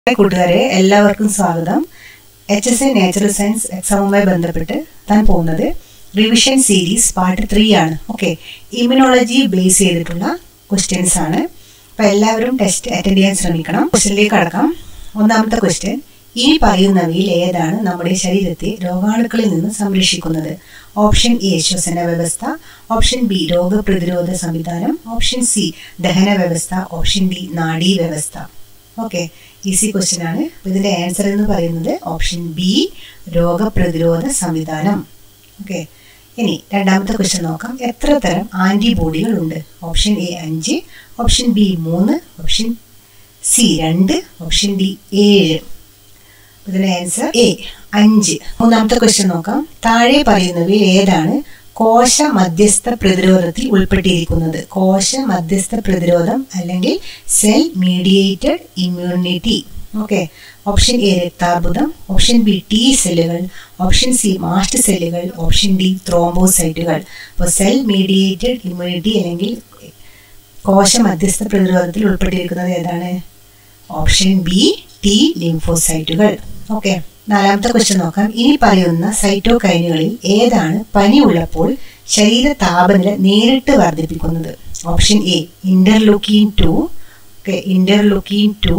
hi കൂട്ടുകാരെ എല്ലാവർക്കും സ്വാഗതം H S A natural science എക്സാമുമായി ബന്ധപ്പെട്ട് താൻ പോകുന്നത് റിവിഷൻ സീരീസ് പാർട്ട് ത്രീ ആണ് ഓക്കെ ഇമ്മ്യൂണോളജി ബേസ് ചെയ്തിട്ടുള്ള ക്വസ്റ്റ്യൻസ് ആണ് അപ്പോൾ എല്ലാവരും ടെസ്റ്റ് അറ്റൻഡ് ചെയ്യാൻ ശ്രമിക്കണം ക്വസ്റ്റ്യനിലേക്ക് കടക്കാം ഒന്നാമത്തെ ക്വസ്റ്റ്യൻ ഈ പറയുന്നവയിൽ ഏതാണ് നമ്മുടെ ശരീരത്തെ രോഗാണുക്കളിൽ നിന്ന് സംരക്ഷിക്കുന്നത് ഓപ്ഷൻ എ ശ്വസന വ്യവസ്ഥ ഓപ്ഷൻ ബി രോഗപ്രതിരോധ സംവിധാനം ഓപ്ഷൻ സി ദഹന വ്യവസ്ഥ ഓപ്ഷൻ ഡി നാഡീ വ്യവസ്ഥ ഓക്കെ ഈസി ക്വസ്റ്റ്യൻ ആണ് അപ്പൊ ഇതിന്റെ ആൻസർ എന്ന് പറയുന്നത് ഓപ്ഷൻ ബി രോഗപ്രതിരോധ സംവിധാനം ഓക്കെ ഇനി രണ്ടാമത്തെ ക്വസ്റ്റ്യൻ നോക്കാം എത്ര തരം ആന്റിബോഡികൾ ഉണ്ട് ഓപ്ഷൻ എ അഞ്ച് ഓപ്ഷൻ ബി മൂന്ന് ഓപ്ഷൻ സി രണ്ട് ഓപ്ഷൻ ഡി ഏഴ് ഇതിന്റെ ആൻസർ എ അഞ്ച് മൂന്നാമത്തെ ക്വസ്റ്റ്യൻ നോക്കാം താഴെ പറയുന്നവയിൽ ഏതാണ് കോശ മധ്യസ്ഥ പ്രതിരോധത്തിൽ ഉൾപ്പെട്ടിരിക്കുന്നത് കോശ മധ്യസ്ഥ പ്രതിരോധം അല്ലെങ്കിൽ cell mediated immunity okay option A രക്താർബുദം ഓപ്ഷൻ ബി ടി സെല്ലുകൾ ഓപ്ഷൻ സി മാസ്റ്റ് സെല്ലുകൾ ഓപ്ഷൻ ഡി ത്രോംബോസൈറ്റുകൾ അപ്പോൾ സെൽ മീഡിയേറ്റഡ് ഇമ്മ്യൂണിറ്റി അല്ലെങ്കിൽ കോശ മധ്യസ്ഥ പ്രതിരോധത്തിൽ ഉൾപ്പെട്ടിരിക്കുന്നത് ഏതാണ് ഓപ്ഷൻ ബി ടി ലിംഫോസൈറ്റുകൾ ഓക്കെ നാലാമത്തെ ക്വസ്റ്റ്യൻ നോക്കാം ഇനി പറയുന്ന സൈറ്റോകൈനുകളിൽ ഏതാണ് പനി ഉള്ളപ്പോൾ ശരീര താപനില നേരിട്ട് വർദ്ധിപ്പിക്കുന്നത് option A interleukin two okay interleukin two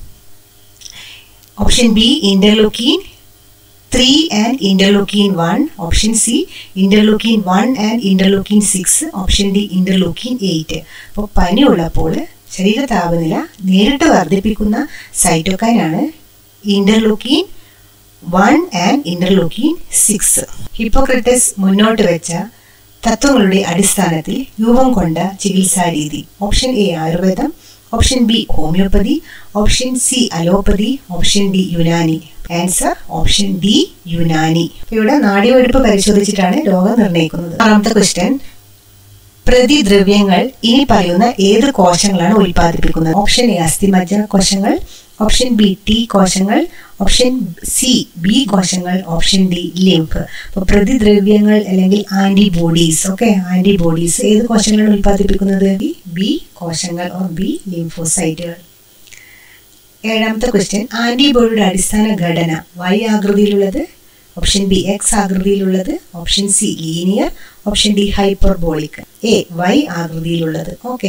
option B interleukin three and interleukin one option C interleukin one and interleukin six option D interleukin eight അപ്പോൾ പനി ഉള്ളപ്പോൾ ശരീര താപനില നേരിട്ട് വർദ്ധിപ്പിക്കുന്ന സൈറ്റോകൈനാണ് interleukin one and interleukin six Hippocrates മുന്നോട്ട് വെച്ച തത്വങ്ങളുടെ അടിസ്ഥാനത്തിൽ രൂപം കൊണ്ട ചികിത്സാ രീതി ഓപ്ഷൻ എ ആയുർവേദം option B homeopathy option C allopathy option D Unani answer option D Unani ഇവിടെ നാഡീവെടുപ്പ് പരിശോധിച്ചിട്ടാണ് രോഗം നിർണ്ണയിക്കുന്നത് ആറാമത്തെ ക്വസ്റ്റ്യൻ പ്രതിദ്രവ്യങ്ങൾ ഇനി പറയുന്ന ഏത് കോശങ്ങളാണ് ഉൽപ്പാദിപ്പിക്കുന്നത് ഓപ്ഷൻ എ അസ്ഥിമജ്ജ കോശങ്ങൾ ഓപ്ഷൻ ബി ടി കോശങ്ങൾ ഓപ്ഷൻ സി ബി കോശങ്ങൾ ഓപ്ഷൻ ഡി ലിംഫ് അപ്പോൾ പ്രതിദ്രവ്യങ്ങൾ അല്ലെങ്കിൽ ആന്റിബോഡീസ് ഓക്കെ ആന്റിബോഡീസ് ഏത് കോശങ്ങളാണ് ഉൽപ്പാദിപ്പിക്കുന്നത് ബി കോശങ്ങൾ ഓർ ബി ലിംഫോസൈറ്റുകൾ ഏഴാമത്തെ ക്വസ്റ്റ്യൻ ആന്റിബോഡിയുടെ അടിസ്ഥാന ഘടന വൈ ആകൃതിയിലുള്ളത് ഓപ്ഷൻ ബി എക്സ് ആകൃതിയിലുള്ളത് option C linear option D hyperbolic A Y ആകൃതിയിലുള്ളത് ഓക്കെ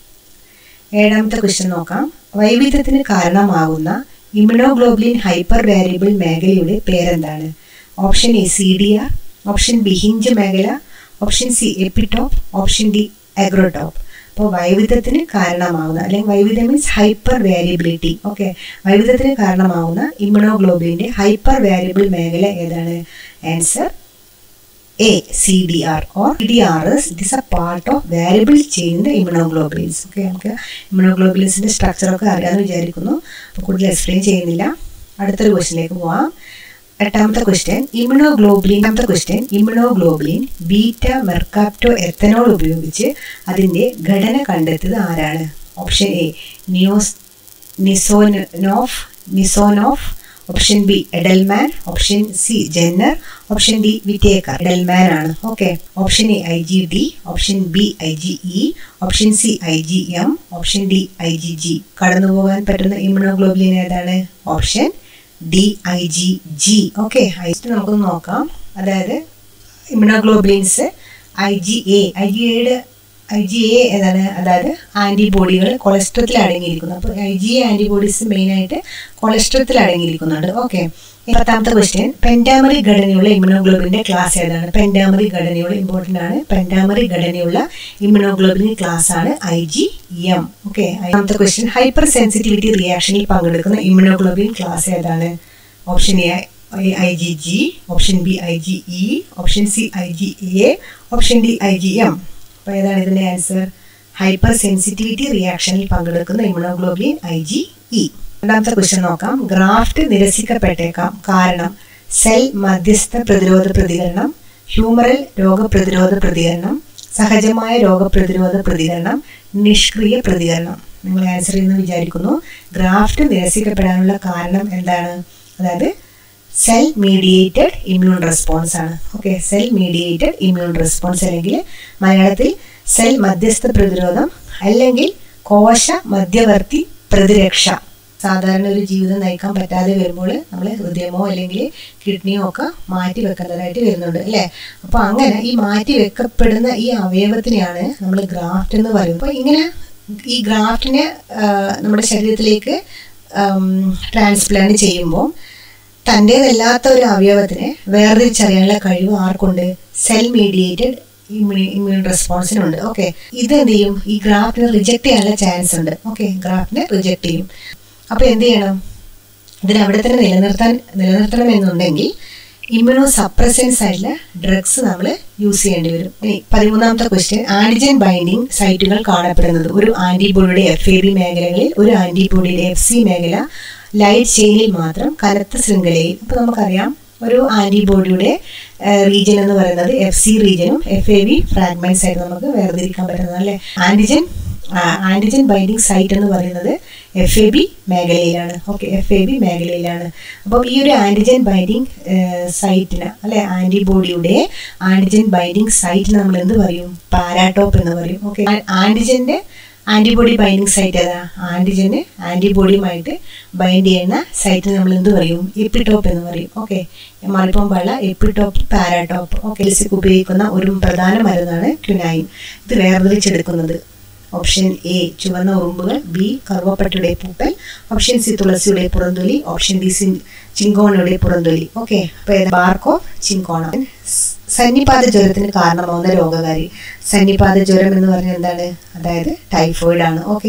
ഏഴാമത്തെ ക്വസ്റ്റ്യൻ നോക്കാം വൈവിധ്യത്തിന് കാരണമാകുന്ന ഇമ്യൂണോഗ്ലോബുലിൻ ഹൈപ്പർ വാരിയബിൾ മേഖലയുടെ പേരെന്താണ് option A C D R option B hinge മേഖല option C epitope option D agretope അപ്പോൾ വൈവിധ്യത്തിന് കാരണമാകുന്ന അല്ലെങ്കിൽ വൈവിധ്യം മീൻസ് ഹൈപ്പർ വാരിയബിലിറ്റി ഓക്കെ വൈവിധ്യത്തിന് കാരണമാകുന്ന ഇമ്യൂണോഗ്ലോബുലിൻ്റെ ഹൈപ്പർ വാരിയബിൾ മേഖല ഏതാണ് answer A C D R or D R S it is a part of variable chain the immunoglobulins okay നമുക്ക് ഇമ്യൂണോഗ്ലോബുലിൻസിൻ്റെ സ്ട്രക്ചറൊക്കെ അറിയാമെന്ന് വിചാരിക്കുന്നു അപ്പോൾ കൂടുതൽ എക്സ്പ്ലെയിൻ ചെയ്യുന്നില്ല അടുത്തൊരു ക്വസ്റ്റിലേക്ക് പോവാം എട്ടാമത്തെ ക്വസ്റ്റ്യൻ ഇമ്യൂണോഗ്ലോബുലിൻ എട്ടാമത്തെ question immunoglobulin beta mercapto ethanol ഉപയോഗിച്ച് അതിൻ്റെ ഘടന കണ്ടെത്തിയത് ആരാണ് ഓപ്ഷൻ എ നിയോസ് Nisonoff Nisonoff option B Edelman option C Jenner option D Whitaker Edelman ആണ് okay option A I G D option B I G E option C I G M option D I G G കടന്നുപോകാൻ പറ്റുന്ന immunoglobulin ഏതാണ് option D I G G okay നമുക്ക് നോക്കാം അതായത് immunoglobulins I G A I G എയുടെ I G A ഏതാണ് അതായത് ആൻറ്റിബോഡികൾ കൊളസ്ട്രത്തിൽ അടങ്ങിയിരിക്കുന്നു അപ്പോൾ ഐ ജി എ ആൻറ്റിബോഡീസ് മെയിനായിട്ട് കൊളസ്ട്രത്തിൽ അടങ്ങിയിരിക്കുന്നുണ്ട് ഓക്കെ പത്താമത്തെ ക്വസ്റ്റ്യൻ പെൻഡാമറി ഘടനയുള്ള ഇമ്യൂണോഗ്ലോബിൻ്റെ ക്ലാസ് ഏതാണ് പെൻഡാമറി ഘടനയുള്ള ഇമ്പോർട്ടൻ്റ് ആണ് പെൻഡാമറി ഘടനയുള്ള ഇമ്യൂണോഗ്ലോബിൻ ക്ലാസ് ആണ് ഐ ജി എം ഓക്കെ അഞ്ചാമത്തെ ക്വസ്റ്റ്യൻ ഹൈപ്പർ സെൻസിറ്റിവിറ്റി റിയാക്ഷനിൽ പങ്കെടുക്കുന്ന ഇമ്യൂണോഗ്ലോബിൻ ക്ലാസ് ഏതാണ് option A I G G option B I G E option C I G A option D I G M അപ്പോൾ ഏതാണ് ഇതിൻ്റെ answer hyper sensitivity റിയാക്ഷനിൽ പങ്കെടുക്കുന്ന immunoglobin I G E രണ്ടാമത്തെ question നോക്കാം ഗ്രാഫ്റ്റ് നിരസിക്കപ്പെട്ടേക്കാം കാരണം സെൽ മധ്യസ്ഥ പ്രതിരോധ പ്രതികരണം ഹ്യൂമറൽ രോഗപ്രതിരോധ പ്രതികരണം സഹജമായ രോഗപ്രതിരോധ പ്രതികരണം നിഷ്ക്രിയ പ്രതികരണം നിങ്ങൾ ആൻസർ ചെയ്യുന്നു വിചാരിക്കുന്നു ഗ്രാഫ്റ്റ് നിരസിക്കപ്പെടാനുള്ള കാരണം എന്താണ് അതായത് സെൽ മീഡിയേറ്റഡ് ഇമ്മ്യൂൺ റെസ്പോൺസ് ആണ് okay cell mediated immune response അല്ലെങ്കിൽ മലയാളത്തിൽ സെൽ മധ്യസ്ഥ പ്രതിരോധം അല്ലെങ്കിൽ കോശ മധ്യവർത്തി പ്രതിരക്ഷ സാധാരണ ഒരു ജീവിതം നയിക്കാൻ പറ്റാതെ വരുമ്പോൾ നമ്മൾ ഹൃദയമോ അല്ലെങ്കിൽ കിഡ്നിയോ ഒക്കെ മാറ്റി വെക്കേണ്ടതായിട്ട് വരുന്നുണ്ട് അല്ലേ അപ്പോൾ അങ്ങനെ ഈ മാറ്റി വെക്കപ്പെടുന്ന ഈ അവയവത്തിനെയാണ് നമ്മൾ ഗ്രാഫ്റ്റ് എന്ന് പറയുന്നത് അപ്പോൾ ഇങ്ങനെ ഈ ഗ്രാഫ്റ്റിനെ നമ്മുടെ ശരീരത്തിലേക്ക് ട്രാൻസ്പ്ലാന്റ് ചെയ്യുമ്പോൾ തൻ്റേതല്ലാത്ത ഒരു അവയവത്തിനെ വേർതിരിച്ചറിയാനുള്ള കഴിവ് ആർക്കുണ്ട് സെൽ മീഡിയേറ്റഡ് ഇമ്മ്യൂണി ഇമ്മ്യൂൺ റെസ്പോൺസിനുണ്ട് ഓക്കെ ഇത് എന്ത് ചെയ്യും ഈ ഗ്രാഫിനെ റിജക്റ്റ് ചെയ്യാനുള്ള ചാൻസ് ഉണ്ട് ഓക്കെ ഗ്രാഫിനെ റിജക്റ്റ് ചെയ്യും അപ്പോൾ എന്ത് ചെയ്യണം ഇതിനെ അവിടെ തന്നെ നിലനിർത്താൻ നിലനിർത്തണം എന്നുണ്ടെങ്കിൽ ഇമ്മ്യൂണോ സപ്രസൻസ് ആയിട്ടുള്ള ഡ്രഗ്സ് നമ്മൾ യൂസ് ചെയ്യേണ്ടി വരും ഇനി പതിമൂന്നാമത്തെ ക്വസ്റ്റ്യൻ ആന്റിജൻ ബൈൻഡിങ് സൈറ്റുകൾ കാണപ്പെടുന്നത് ഒരു ആന്റിബോഡിയുടെ എഫ് എ ബി മേഖലകളിൽ ഒരു ആന്റിബോഡിയുടെ എഫ് സി മേഖല ലൈറ്റ് ചെയിനിൽ മാത്രം കനത്ത ശൃംഖലയിൽ അപ്പോൾ നമുക്കറിയാം ഒരു ആന്റിബോഡിയുടെ റീജിയൻ എന്ന് പറയുന്നത് എഫ് സി റീജിയനും എഫ് എ ബി ഫ്രാഗ്മെന്റ്സ് ആയിട്ട് നമുക്ക് വേർതിരിക്കാൻ പറ്റുന്നത് അല്ലേ ആന്റിജൻ ആന്റിജൻ ബൈൻഡിങ് സൈറ്റ് എന്ന് പറയുന്നത് എഫ് എ ബി മേഖലയിലാണ് ഓക്കെ എഫ് എ ബി മേഖലയിലാണ് അപ്പം ഈ ഒരു ആന്റിജൻ ബൈൻഡിങ് സൈറ്റിന് അല്ലെ ആന്റിബോഡിയുടെ ആന്റിജൻ ബൈൻഡിങ് സൈറ്റിന് നമ്മൾ എന്ത് പറയും പാരാടോപ്പ് എന്ന് പറയും ഓക്കെ ആന്റിജന്റെ ആന്റിബോഡി ബൈൻഡിങ് സൈറ്റ് ഏതാ ആന്റിജന് ആന്റിബോഡിയുമായിട്ട് ബൈൻഡ് ചെയ്യുന്ന സൈറ്റിന് നമ്മൾ എന്ത് പറയും എപ്പിടോപ്പ് എന്ന് പറയും ഓക്കെ മറിപ്പം പള്ള എപ്പിടോപ്പ് പാരാടോപ്പ് ഓക്കെ ഉപയോഗിക്കുന്ന ഒരു പ്രധാന മരുന്നാണ് ക്യുനൈൻ ഇത് വേർതിരിച്ചെടുക്കുന്നത് ഓപ്ഷൻ എ ചുവന്ന ഉറുമ്പുകൾ ബി കറുവപ്പട്ടയുടെ പൂപ്പൽ ഓപ്ഷൻ സി തുളസിയുടെ പുറന്തൊലി ഓപ്ഷൻ ഡി സി ചിങ്കോണയുടെ പുറന്തൊലി ഓക്കെ അപ്പോൾ ബാർക്കോ ചിങ്കോണ സന്നിപാത ജ്വരത്തിന് കാരണമാവുന്ന രോഗകാരി സന്നിപാത ജ്വരം എന്ന് പറഞ്ഞാൽ എന്താണ് അതായത് ടൈഫോയിഡ് ആണ് okay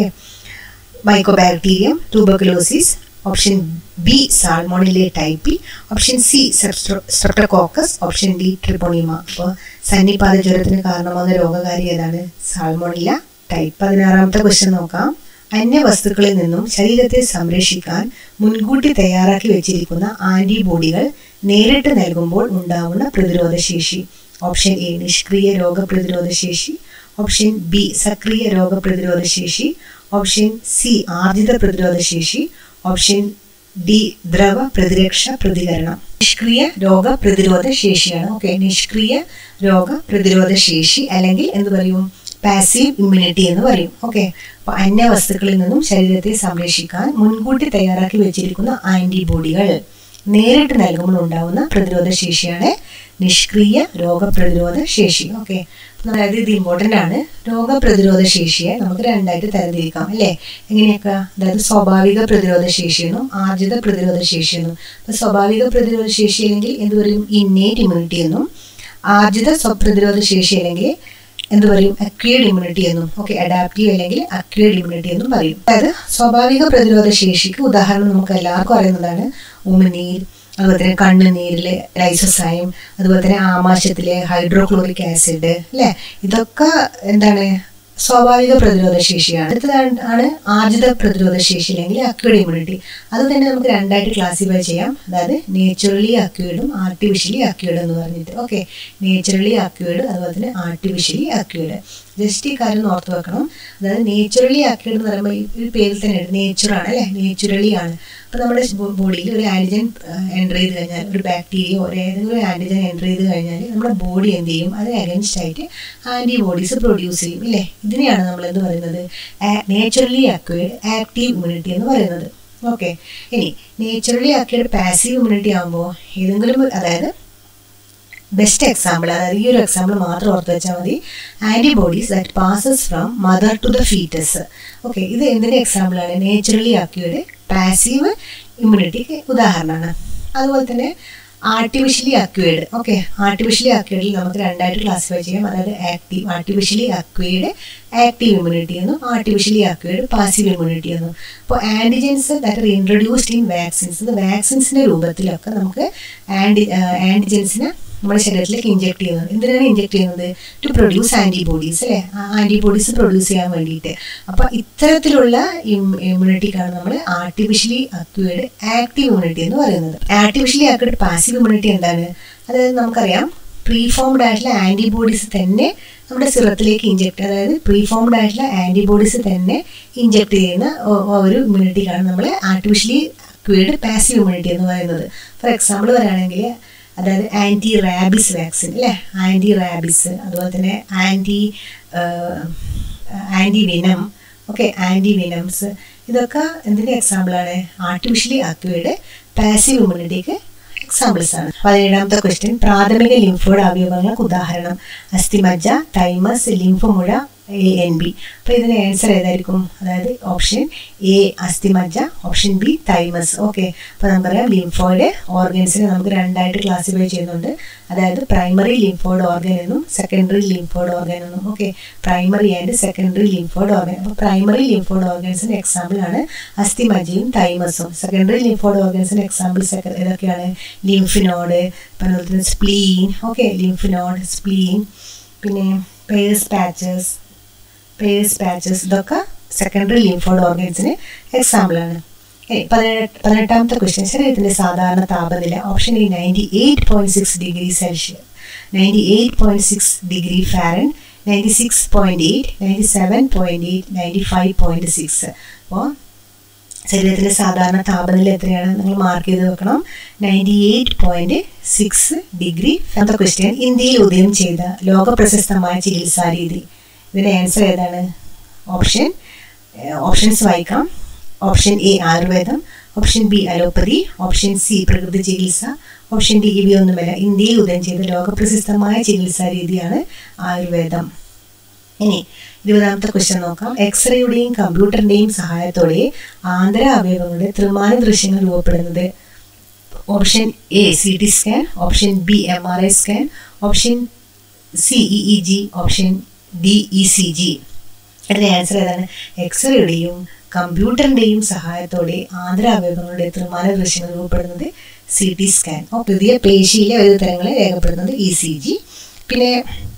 mycobacterium tuberculosis option B salmonella typhi option C streptococcus option D treponema അപ്പോൾ സന്നിപാത ജ്വരത്തിന് കാരണമാകുന്ന രോഗകാരി ഏതാണ് സാൽമോണില ടൈപ്പ് പതിനാറാമത്തെ ക്വസ്റ്റ്യൻ നോക്കാം അന്യവസ്തുക്കളിൽ നിന്നും ശരീരത്തെ സംരക്ഷിക്കാൻ മുൻകൂട്ടി തയ്യാറാക്കി വെച്ചിരിക്കുന്ന ആന്റിബോഡികൾ നേരിട്ട് നൽകുമ്പോൾ ഉണ്ടാവുന്ന പ്രതിരോധ ശേഷി ഓപ്ഷൻ എ നിഷ്ക്രിയ രോഗപ്രതിരോധ ശേഷി ഓപ്ഷൻ ബി സക്രിയ രോഗപ്രതിരോധ ശേഷി ഓപ്ഷൻ സി ആർജിത പ്രതിരോധ ശേഷി ഓപ്ഷൻ ഡി ദ്രവ പ്രതിരക്ഷ പ്രതികരണം നിഷ്ക്രിയ രോഗ പ്രതിരോധ ശേഷിയാണ് ഓക്കെ നിഷ്ക്രിയ രോഗ പ്രതിരോധ ശേഷി അല്ലെങ്കിൽ എന്ത് പറയും പാസീവ് ഇമ്മ്യൂണിറ്റി എന്ന് പറയും ഓക്കെ അപ്പൊ അന്യവസ്തുക്കളിൽ നിന്നും ശരീരത്തെ സംരക്ഷിക്കാൻ മുൻകൂട്ടി തയ്യാറാക്കി വെച്ചിരിക്കുന്ന ആന്റിബോഡികൾ നേരിട്ട് നൽകുമ്പോൾ ഉണ്ടാവുന്ന പ്രതിരോധ ശേഷിയാണ് നിഷ്ക്രിയ രോഗപ്രതിരോധ ശേഷി ഓക്കെ അതായത് ഇത് ഇമ്പോർട്ടൻ്റ് ആണ് രോഗപ്രതിരോധ ശേഷിയെ നമുക്ക് രണ്ടായിട്ട് തരംതിരിക്കാം അല്ലേ എങ്ങനെയൊക്കെ അതായത് സ്വാഭാവിക പ്രതിരോധ ശേഷിയെന്നും ആർജിത പ്രതിരോധ ശേഷിയെന്നും അപ്പൊ സ്വാഭാവിക പ്രതിരോധ ശേഷി അല്ലെങ്കിൽ എന്ത് പറയും ഇന്നേറ്റ് ഇമ്മ്യൂണിറ്റി എന്നും ആർജിത സ്വപ്രതിരോധ ശേഷി അല്ലെങ്കിൽ എന്ത് പറയും അക്വേഡ് ഇമ്മ്യൂണിറ്റി എന്നും ഓക്കെ അഡാപ്റ്റീവ് അല്ലെങ്കിൽ അക്വേഡ് ഇമ്മ്യൂണിറ്റി എന്നും പറയും അതായത് സ്വാഭാവിക പ്രതിരോധ ശേഷിക്ക് ഉദാഹരണം നമുക്ക് എല്ലാവർക്കും അറിയുന്നതാണ് ഉമിനീർ അതുപോലെ തന്നെ കണ്ണുനീരിലെ ലൈസോസൈം അതുപോലെ തന്നെ ആമാശയത്തിലെ ഹൈഡ്രോക്ലോറിക് ആസിഡ് അല്ലേ ഇതൊക്കെ എന്താണ് സ്വാഭാവിക പ്രതിരോധ ശേഷിയാണ് അടുത്തതാണ് ആണ് ആർജിത പ്രതിരോധ ശേഷി അല്ലെങ്കിൽ അക്വേഡ് ഇമ്മ്യൂണിറ്റി അത് തന്നെ നമുക്ക് രണ്ടായിട്ട് ക്ലാസിഫൈ ചെയ്യാം അതായത് നേച്ചുറലി അക്വേഡും ആർട്ടിഫിഷ്യലി അക്വേഡ് എന്ന് പറഞ്ഞിട്ട് ഓക്കെ നേച്ചുറലി അക്വേഡ് അതുപോലെ തന്നെ ആർട്ടിഫിഷ്യലി അക്വേഡ് ജസ്റ്റ് ഈ കാര്യം ഓർത്ത് വെക്കണം അതായത് നേച്ചുറലി അക്വേഡ് എന്ന് പറയുമ്പോൾ ഈ ഒരു പേരിൽ തന്നെ നേച്ചുറാണ് അല്ലേ നേച്ചുറലി ആണ് അപ്പോൾ നമ്മുടെ ബോഡിയിൽ ഒരു ആൻറ്റിജൻ എൻ്റർ ചെയ്ത് കഴിഞ്ഞാൽ ഒരു ബാക്ടീരിയ ഒരു ഏതെങ്കിലും ഒരു ആൻറ്റിജൻ എൻ്റർ ചെയ്ത് കഴിഞ്ഞാൽ നമ്മുടെ ബോഡി എന്ത് ചെയ്യും അതിന് അഗൻസ്റ്റ് ആയിട്ട് ആൻറ്റിബോഡീസ് പ്രൊഡ്യൂസ് ചെയ്യും ഇല്ലേ ഇതിനെയാണ് നമ്മൾ എന്ത് പറയുന്നത് നേച്ചുറലി അക്വേഡ് ആക്റ്റീവ് ഇമ്മ്യൂണിറ്റി എന്ന് പറയുന്നത് ഓക്കെ ഇനി നേച്ചുറലി അക്വേഡ് പാസീവ് ഇമ്മ്യൂണിറ്റി ആകുമ്പോൾ ഏതെങ്കിലും അതായത് ബെസ്റ്റ് എക്സാമ്പിൾ അതായത് ഈ ഒരു എക്സാമ്പിൾ മാത്രം ഓർത്ത് വെച്ചാൽ മതി antibodies that passes from mother to the foetus okay ഇത് എന്തിൻ്റെ എക്സാമ്പിളാണ് നേച്ചുറലി ആക്കിയുടെ പാസീവ് ഇമ്മ്യൂണിറ്റിക്ക് ഉദാഹരണമാണ് അതുപോലെ തന്നെ ആർട്ടിഫിഷ്യലി അക്വേഡ് ഓക്കെ ആർട്ടിഫിഷ്യലി അക്വേഡിൽ നമുക്ക് രണ്ടായിട്ട് ക്ലാസിഫൈ ചെയ്യാം അതായത് active artificially acquired active immunity എന്നും ആർട്ടിഫിഷ്യലി അക്വേഡ് പാസീവ് ഇമ്മ്യൂണിറ്റി എന്നും അപ്പോൾ antigens that are introduced in vaccines ഇത് വാക്സിൻസിൻ്റെ രൂപത്തിലൊക്കെ നമുക്ക് ആൻറ്റി ആൻറ്റിജൻസിനെ നമ്മുടെ ശരീരത്തിലേക്ക് ഇഞ്ചെക്ട് ചെയ്യുന്നത് എന്തിനാണ് ഇഞ്ചെക്ട് ചെയ്യുന്നത് ടു പ്രൊഡ്യൂസ് ആൻറ്റിബോഡീസ് അല്ലേ ആൻറ്റിബോഡീസ് പ്രൊഡ്യൂസ് ചെയ്യാൻ വേണ്ടിയിട്ട് അപ്പോൾ ഇത്തരത്തിലുള്ള ഇമ്മ്യൂണിറ്റിക്കാണ് നമ്മൾ ആർട്ടിഫിഷ്യലി അക്വേഡ് ആക്റ്റീവ് ഇമ്മ്യൂണിറ്റി എന്ന് പറയുന്നത് ആർട്ടിഫിഷ്യലി അക്വേഡ് പാസീവ് ഇമ്മ്യൂണിറ്റി എന്താണ് അതായത് നമുക്കറിയാം പ്രീഫോംഡ് ആയിട്ടുള്ള ആൻറ്റിബോഡീസ് തന്നെ നമ്മുടെ സിറത്തിലേക്ക് ഇഞ്ചെക്ട് അതായത് പ്രീഫോംഡ് ആയിട്ടുള്ള ആൻറ്റിബോഡീസ് തന്നെ ഇഞ്ചെക്ട് ചെയ്യുന്ന ഒരു ഇമ്മ്യൂണിറ്റിക്കാണ് നമ്മൾ ആർട്ടിഫിഷ്യലി അക്വേഡ് പാസീവ് ഇമ്മ്യൂണിറ്റി എന്ന് പറയുന്നത് ഫോർ എക്സാമ്പിൾ പറയുകയാണെങ്കിൽ അതായത് ആൻറ്റി റാബിസ് വാക്സിൻ അല്ലേ ആൻറ്റി റാബിസ് അതുപോലെ തന്നെ anti anti venom okay anti venoms ഇതൊക്കെ എന്തിൻ്റെ എക്സാമ്പിളാണ് ആർട്ടിഫിഷ്യലി അക്വേർഡ് പാസീവ് ഇമ്മ്യൂണിറ്റിക്ക് എക്സാമ്പിൾസ് ആണ് പതിനേഴാമത്തെ ക്വസ്റ്റ്യൻ പ്രാഥമിക ലിംഫോയിഡ് അവയവങ്ങൾക്ക് ഉദാഹരണം അസ്ഥിമജ്ജ തൈമസ് ലിംഫമുഴ എ എൻ ബി അപ്പോൾ ഇതിന് ആൻസർ ഏതായിരിക്കും അതായത് ഓപ്ഷൻ എ അസ്ഥിമജ്ജ ഓപ്ഷൻ ബി തൈമസ് ഓക്കെ അപ്പോൾ നമുക്കറിയാം ലിംഫോയിഡ് ഓർഗൻസിനെ നമുക്ക് രണ്ടായിട്ട് ക്ലാസിഫൈ ചെയ്യുന്നുണ്ട് അതായത് പ്രൈമറി ലിംഫോയിഡ് ഓർഗൻ എന്നും സെക്കൻഡറി ലിംഫോയിഡ് ഓർഗൻ എന്നും okay primary and secondary lymphoid organ അപ്പോൾ പ്രൈമറി ലിംഫോയിഡ് ഓർഗൻസിന് എക്സാമ്പിൾ ആണ് അസ്ഥിമജ്ജയും തൈമസും സെക്കൻഡറി ലിംഫോയിഡ് ഓർഗൻസിന് എക്സാമ്പിൾ ഏതൊക്കെയാണ് ലിംഫിനോഡ് പിന്നെ സ്പ്ലീൻ ഓക്കെ ലിംഫിനോഡ് സ്പ്ലീൻ പിന്നെ പേഴ്സ് പാച്ചസ് പേഴ്സ് പാച്ചസ് ഇതൊക്കെ സെക്കൻഡറി ലിംഫോയിഡ് ഓർഗൻസിന് എക്സാമ്പിളാണ് പതിനെട്ട് പതിനെട്ടാമത്തെ ക്വസ്റ്റ്യൻ ശരീരത്തിൻ്റെ സാധാരണ താപനില option A ninety eight point six degree Celsius ninety eight point six degree Fahrenheit ninety six point eight ninety seven point eight ninety five point six അപ്പോൾ ശരീരത്തിലെ സാധാരണ താപനില എത്രയാണ് നിങ്ങൾ മാർക്ക് ചെയ്ത് വെക്കണം ninety eight point six degree അടുത്ത question ഇന്ത്യയിൽ ഉദയം ചെയ്ത ലോക പ്രശസ്തമായ ചികിത്സാ രീതി ഇതിന്റെ ആൻസർ ഏതാണ് ഓപ്ഷൻ ഓപ്ഷൻസ് വായിക്കാം ഓപ്ഷൻ എ ആയുർവേദം option B allopathy option C പ്രകൃതി ചികിത്സ ഓപ്ഷൻ ഡി ഇവയൊന്നുമല്ല ഇന്ത്യയിൽ ഉദയം ചെയ്ത ലോകപ്രശസ്തമായ ചികിത്സാ രീതിയാണ് ആയുർവേദം ഇനി ഇരുപതാമത്തെ ക്വസ്റ്റ്യൻ നോക്കാം എക്സ്റേയുടെയും കമ്പ്യൂട്ടറിന്റെയും സഹായത്തോടെ ആന്തര അവയവങ്ങളുടെ ത്രിമാന ദൃശ്യങ്ങൾ രൂപപ്പെടുന്നത് option A C T scan option B M R I scan option C E E G option D E C G അതിന്റെ ആൻസർ ഏതാണ് എക്സ്റേയുടെയും കമ്പ്യൂട്ടറിന്റെയും സഹായത്തോടെ ആന്തര അവയവങ്ങളുടെ ത്രിമാന ദൃശ്യങ്ങൾ രൂപപ്പെടുന്നത് സി ടി സ്കാൻ പുതിയ പേശിയിലെ ഒരു തരങ്ങളെ രേഖപ്പെടുന്നത് ഇ സി ജി പിന്നെ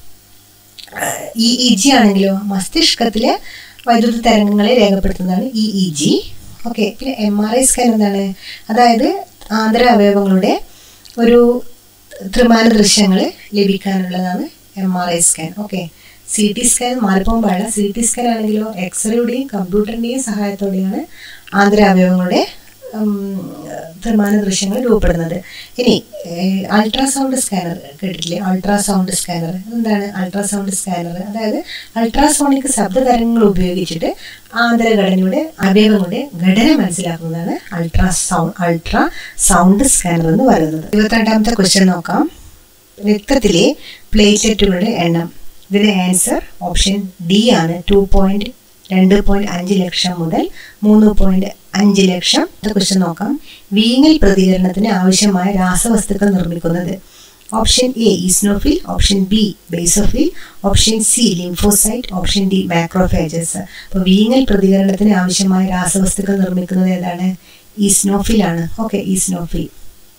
ഇ ഇ ജി ആണെങ്കിലോ മസ്തിഷ്കത്തിലെ വൈദ്യുത തരംഗങ്ങളെ രേഖപ്പെടുത്തുന്നതാണ് ഇ ഇ ജി ഓക്കെ പിന്നെ എം ആർ ഐ സ്കാൻ എന്താണ് അതായത് ആന്തര അവയവങ്ങളുടെ ഒരു ത്രിമാന ദൃശ്യങ്ങൾ ലഭിക്കാനുള്ളതാണ് M R I scan okay C T scan മാറിപ്പോകാൻ പാടില്ല സി ടി സ്കാൻ ആണെങ്കിലോ എക്സ്റേയുടെയും കമ്പ്യൂട്ടറിൻ്റെയും സഹായത്തോടെയാണ് ആന്തര അവയവങ്ങളുടെ ത്രിമാന ദൃശ്യങ്ങൾ രൂപപ്പെടുന്നത് ഇനി അൾട്രാസൗണ്ട് സ്കാനർ കേട്ടിട്ടില്ലേ അൾട്രാസൗണ്ട് സ്കാനർ എന്താണ് അൾട്രാസൗണ്ട് സ്കാനർ അതായത് അൾട്രാസോണിക് ശബ്ദതരംഗങ്ങൾ ഉപയോഗിച്ചിട്ട് ആന്തരഘടനയുടെ അവയവങ്ങളുടെ ഘടന മനസ്സിലാക്കുന്നതാണ് അൾട്രാസൗണ്ട് അൾട്രാ സൗണ്ട് സ്കാനർ എന്ന് പറയുന്നത് ഇരുപത്തിരണ്ടാമത്തെ ക്വസ്റ്റ്യൻ നോക്കാം രക്തത്തിലെ പ്ലേറ്റ്ലെറ്റുകളുടെ എണ്ണം ഇതിന്റെ ആൻസർ ഓപ്ഷൻ ഡി ആണ് ടു പോയിന്റ് രണ്ട് പോയിന്റ് അഞ്ച് ലക്ഷം മുതൽ മൂന്ന് പോയിന്റ് അഞ്ച് ലക്ഷം ക്വസ്റ്റ്യൻ നോക്കാം വീങ്ങൽ പ്രതികരണത്തിന് ആവശ്യമായ രാസവസ്തുക്കൾ നിർമ്മിക്കുന്നത് option A eosinophil option B basophil option C lymphocyte option D macrophages അപ്പോൾ വീങ്ങൽ പ്രതികരണത്തിന് ആവശ്യമായ രാസവസ്തുക്കൾ നിർമ്മിക്കുന്നത് ഏതാണ് ഈസ്നോഫിൽ ആണ് ഓക്കെ ഈസ്നോഫിൽ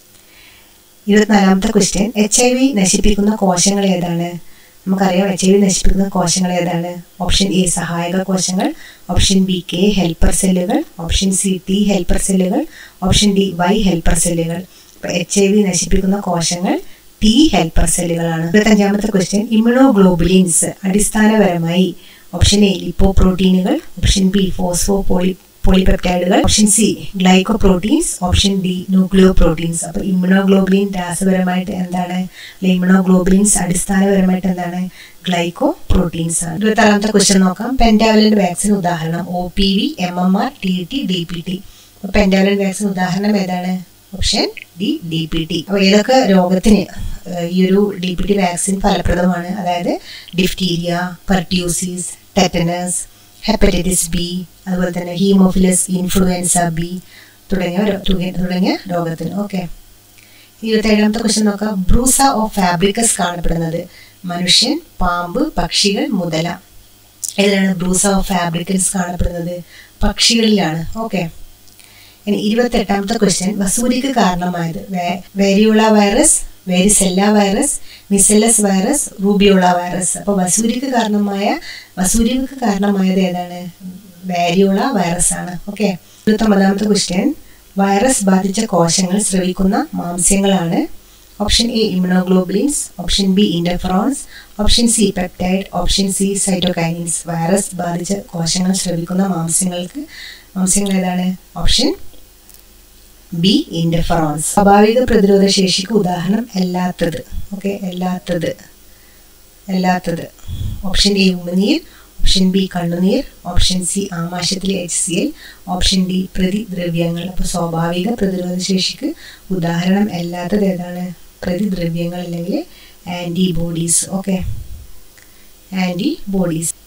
ഇരുപത്തിനാലാമത്തെ ക്വസ്റ്റ്യൻ എച്ച് ഐ വി നശിപ്പിക്കുന്ന കോശങ്ങൾ ഏതാണ് നമുക്കറിയാം എച്ച് ഐ വി നശിപ്പിക്കുന്ന കോശങ്ങൾ ഏതാണ് ഓപ്ഷൻ എ സഹായക കോശങ്ങൾ ഓപ്ഷൻ ബി കെ ഹെൽപ്പർ സെല്ലുകൾ ഓപ്ഷൻ സി ടി ഹെൽപ്പർ സെല്ലുകൾ ഓപ്ഷൻ ഡി വൈ ഹെൽപ്പർ സെല്ലുകൾ അപ്പോൾ എച്ച് ഐ വി നശിപ്പിക്കുന്ന കോശങ്ങൾ ടി ഹെൽപ്പർ സെല്ലുകളാണ് ഇരുപത്തഞ്ചാമത്തെ ക്വസ്റ്റ്യൻ ഇമ്യൂണോഗ്ലോബുലിൻസ് അടിസ്ഥാനപരമായി ഓപ്ഷൻ എ ലിപ്പോ പ്രോട്ടീനുകൾ ഓപ്ഷൻ ബി ഫോസ്ഫോ പോളി പോളിപെപ്റ്റൈഡുകൾ option C glycoproteins option D nucleoproteins അപ്പോൾ ഇമ്യൂണോഗ്ലോബുലിൻ രാസപരമായിട്ട് എന്താണ് ഇമ്യൂണോഗ്ലോബുലിൻസ് അടിസ്ഥാനപരമായിട്ട് എന്താണ് ഗ്ലൈക്കോ പ്രോട്ടീൻസ് ആണ് ഇരുപത്താറാമത്തെ ക്വസ്റ്റ്യൻ നോക്കാം പെൻറ്റാവലന്റ് വാക്സിൻ ഉദാഹരണം O P V M M R T T D P T അപ്പോൾ പെൻറ്റാവലന്റ് വാക്സിൻ ഉദാഹരണം ഏതാണ് option D D P T അപ്പോൾ ഏതൊക്കെ രോഗത്തിന് ഈ ഒരു ഡി പി ടി വാക്സിൻ ഫലപ്രദമാണ് അതായത് diphtheria pertussis tetanus hepatitis B അതുപോലെ തന്നെ ഹീമോഫിലസ് ഇൻഫ്ലുവൻസ ബി തുടങ്ങിയ തുടങ്ങിയ രോഗത്തിന് ഓക്കെ ഇരുപത്തേഴാമത്തെ ക്വസ്റ്റ്യൻ നോക്കാം ബ്രൂസ ഓഫ് ഫാബ്രിക്കസ് കാണപ്പെടുന്നത് മനുഷ്യൻ പാമ്പ് പക്ഷികൾ മുതല ഏതിലാണ് ബ്രൂസ ഓഫ് ഫാബ്രിക്കസ് കാണപ്പെടുന്നത് പക്ഷികളിലാണ് ഓക്കെ ഇനി ഇരുപത്തെട്ടാമത്തെ ക്വസ്റ്റ്യൻ വസൂരിക്ക് കാരണമായത് വേരിയുള്ള virus varicella virus measles virus rubeola virus അപ്പോൾ വസൂരിക്ക് കാരണമായ വസൂരിക്ക് കാരണമായത് ഏതാണ് വാരിയോള വൈറസ് ആണ് ഓക്കെ ഇരുപത്തൊമ്പതാമത്തെ ക്വസ്റ്റ്യൻ വൈറസ് ബാധിച്ച കോശങ്ങൾ സ്രവിക്കുന്ന മാംസ്യങ്ങളാണ് option A immunoglobulins option B interferons option C peptide option C cytokinins virus ബാധിച്ച കോശങ്ങൾ സ്രവിക്കുന്ന മാംസ്യങ്ങൾക്ക് മാംസ്യങ്ങൾ ഏതാണ് ഓപ്ഷൻ ബി ഇൻഡഫറോൺസ് സ്വാഭാവിക പ്രതിരോധ ശേഷിക്ക് ഉദാഹരണം അല്ലാത്തത് ഓക്കെ അല്ലാത്തത് അല്ലാത്തത് ഓപ്ഷൻ എ ഉമിനീർ ഓപ്ഷൻ ബി കണ്ണുനീർ ഓപ്ഷൻ സി ആമാശയത്തിലെ H C L option D പ്രതിദ്രവ്യങ്ങൾ അപ്പോൾ സ്വാഭാവിക പ്രതിരോധ ശേഷിക്ക് ഉദാഹരണം അല്ലാത്തത് ഏതാണ് പ്രതിദ്രവ്യങ്ങൾ അല്ലെങ്കിൽ ആൻറ്റിബോഡീസ് ഓക്കെ ആൻറ്റിബോഡീസ്